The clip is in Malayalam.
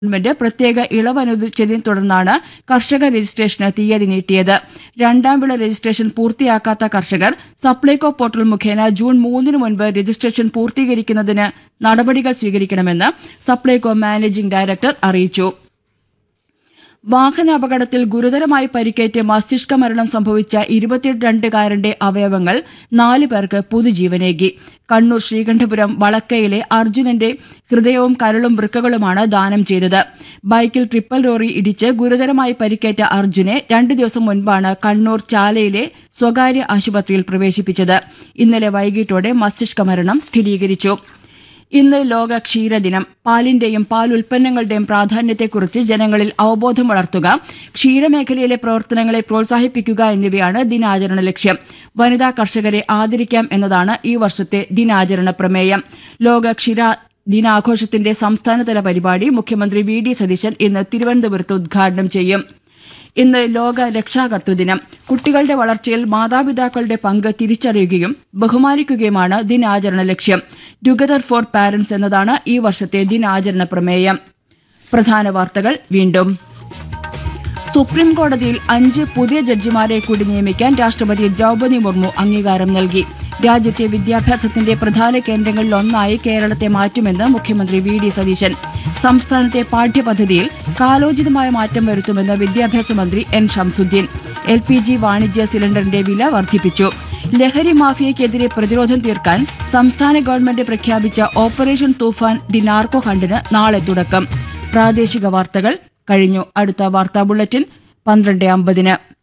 ഗവൺമെന്റ് പ്രത്യേക ഇളവ് അനുവദിച്ചതിനെ തുടർന്നാണ് കർഷക രജിസ്ട്രേഷന് തീയതി നീട്ടിയത് രണ്ടാം വിള രജിസ്ട്രേഷൻ പൂർത്തിയാക്കാത്ത കർഷകർ സപ്ലൈകോ പോർട്ടൽ മുഖേന ജൂൺ മൂന്നിന് മുൻപ് രജിസ്ട്രേഷൻ പൂർത്തീകരിക്കുന്നതിന് നടപടികൾ സ്വീകരിക്കണമെന്ന് സപ്ലൈകോ മാനേജിംഗ് ഡയറക്ടർ അറിയിച്ചു വാഹനാപകടത്തിൽ ഗുരുതരമായി പരിക്കേറ്റ് മസ്തിഷ്ക മരണം സംഭവിച്ച ഇരുപത്തിരണ്ടുകാരന്റെ അവയവങ്ങൾ നാല് പേർക്ക് പുതുജീവനേകി കണ്ണൂർ ശ്രീകണ്ഠപുരം വളക്കയിലെ അർജുനന്റെ ഹൃദയവും കരളും വൃക്കകളുമാണ് ദാനം ചെയ്തത് ബൈക്കിൽ ട്രിപ്പൽ ലോറി ഇടിച്ച് ഗുരുതരമായി പരിക്കേറ്റ അർജുനെ രണ്ടു ദിവസം മുൻപാണ് കണ്ണൂർ ചാലയിലെ സ്വകാര്യ ആശുപത്രിയിൽ പ്രവേശിപ്പിച്ചത് ഇന്നലെ വൈകിട്ടോടെ മസ്തിഷ്ക മരണം സ്ഥിരീകരിച്ചു ഇന്ന് ലോക ക്ഷീരദിനം പാലിന്റെയും പാൽ ഉൽപ്പന്നങ്ങളുടെയും പ്രാധാന്യത്തെക്കുറിച്ച് ജനങ്ങളിൽ അവബോധം വളർത്തുക ക്ഷീരമേഖലയിലെ പ്രവർത്തനങ്ങളെ പ്രോത്സാഹിപ്പിക്കുക എന്നിവയാണ് ദിനാചരണ ലക്ഷ്യം വനിതാ കർഷകരെ ആദരിക്കാം എന്നതാണ് ഈ വർഷത്തെ ദിനാചരണ പ്രമേയം ലോക ക്ഷീര ദിനാഘോഷത്തിന്റെ സംസ്ഥാനതല പരിപാടി മുഖ്യമന്ത്രി വി ഡി സതീശൻ ഇന്ന് തിരുവനന്തപുരത്ത് ഉദ്ഘാടനം ചെയ്യും ഇന്ന് ലോക രക്ഷാകർതൃദിനം കുട്ടികളുടെ വളർച്ചയിൽ മാതാപിതാക്കളുടെ പങ്ക് തിരിച്ചറിയുകയും ബഹുമാനിക്കുകയുമാണ് ദിനാചരണ ലക്ഷ്യം ടുഗദർ ഫോർ പാരന്റ്സ് എന്നതാണ് ഈ വർഷത്തെ ദിനാചരണ പ്രമേയം പ്രധാന വാർത്തകൾ വീണ്ടും സുപ്രീം കോടതിയിൽ അഞ്ച് പുതിയ ജഡ്ജിമാരെ കൂടി നിയമിക്കാൻ രാഷ്ട്രപതി ദ്രൗപദി മുർമു അംഗീകാരം നൽകി രാജ്യത്തെ വിദ്യാഭ്യാസത്തിന്റെ പ്രധാന കേന്ദ്രങ്ങളിലൊന്നായി കേരളത്തെ മാറ്റുമെന്ന് മുഖ്യമന്ത്രി വി ഡി സതീശൻ സംസ്ഥാനത്തെ പാഠ്യപദ്ധതിയിൽ കാലോചിതമായ മാറ്റം വരുത്തുമെന്ന് വിദ്യാഭ്യാസ മന്ത്രി N Shamsuddin L P G വാണിജ്യ സിലിണ്ടറിന്റെ വില വർദ്ധിപ്പിച്ചു ലഹരി മാഫിയയ്ക്കെതിരെ പ്രതിരോധം തീർക്കാൻ സംസ്ഥാന ഗവൺമെന്റ് പ്രഖ്യാപിച്ച ഓപ്പറേഷൻ തൂഫാൻ ദി നാർക്കോ ഹണ്ടിന് നാളെ തുടക്കം പ്രാദേശിക വാർത്തകൾ കഴിഞ്ഞു അടുത്ത വാർത്താ ബുള്ളറ്റിൻ പന്ത്രണ്ട് അമ്പതിന്